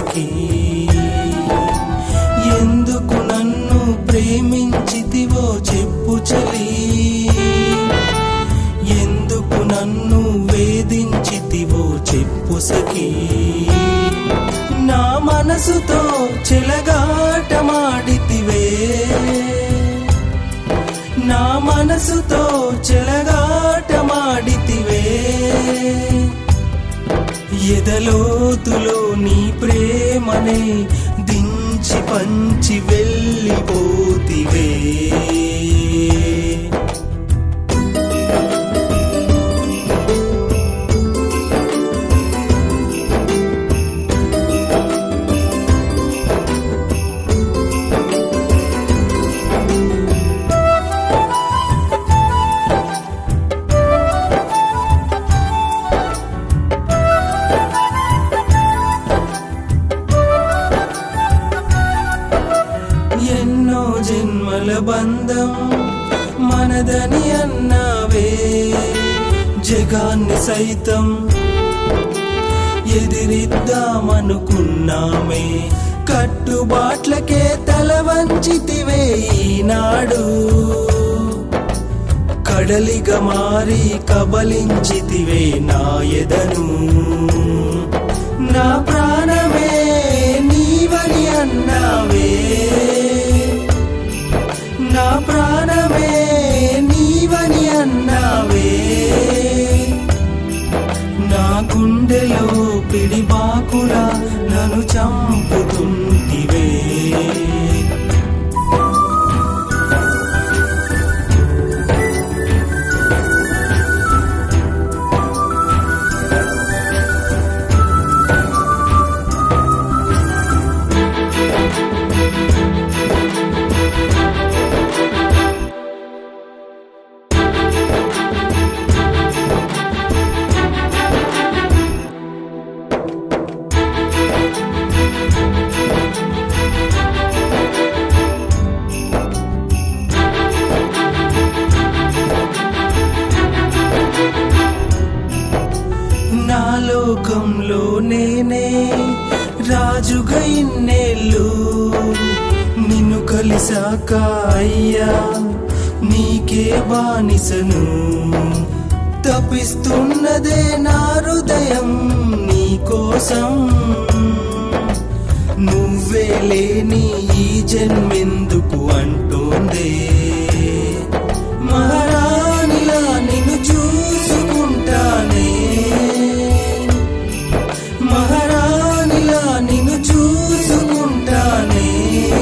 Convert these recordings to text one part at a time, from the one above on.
సఖీ ఎందుకు నన్ను ప్రేమించితివో చెప్పు చలి ఎందుకు నన్ను వేధించితివో చెప్పు సఖీ నా మనసుతో చెలగాటమాడితివే నా మనసుతో చెలగాటమాడితివే ఎదలోతులో నీ ప్రేమనే దించి పంచి వెళ్ళిపోతివే ఎన్నో జన్మల బంధం మనదని అన్నావే జగాన్ని సైతం ఎదిరిద్దామనుకున్నామే కట్టుబాట్లకే తల వంచితివే ఈనాడు కడలిగా మారి కబలించితివే నా ఎదను నా ప్రాణమే నీవని అన్నావే నా ప్రాణమే నీవని అన్నావే నా గుండెలో పిడిబాకులా నన్ను చంపుతుంటివే నా లోకంలో నేనే రాజుగా ఇన్నేళ్ళు నిన్ను కలిసాక అయ్యా నీకే బానిసను తపిస్తున్నదే నా హృదయం నీ కోసం నువ్వే లేని ఈ జన్మెందుకు అంటోందే మహారాణిలా నిన్ను చూసుకుంటానే మహారాణిలా నిన్ను చూసుకుంటానే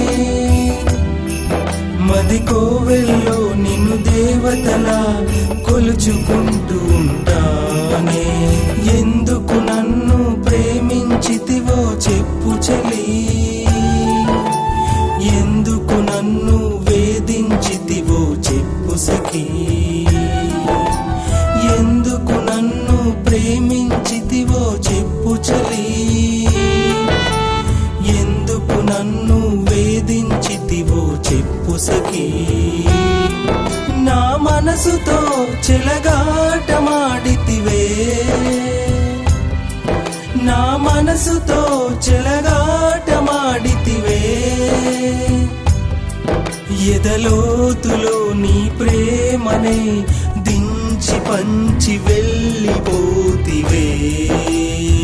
మది కోవెల్లో నిన్ను దేవతలా కొలుచుకుంటూ ఉంటానే ఎందుకు నన్ను ప్రేమించితివో చెప్పు చలి ఎందుకు నన్ను వేధించితివో చెప్పు సఖీ ఎందుకు నన్ను ప్రేమించితివో చెప్పు చలి ఎందుకు నన్ను వేధించితివో చెప్పు సఖీ నా మనసుతో చెలగాటమాడితివే నా మనసుతో చెలగాటమాడితివే ఎదలోతులో నీ ప్రేమనే దించి పంచి వెళ్ళిపోతివే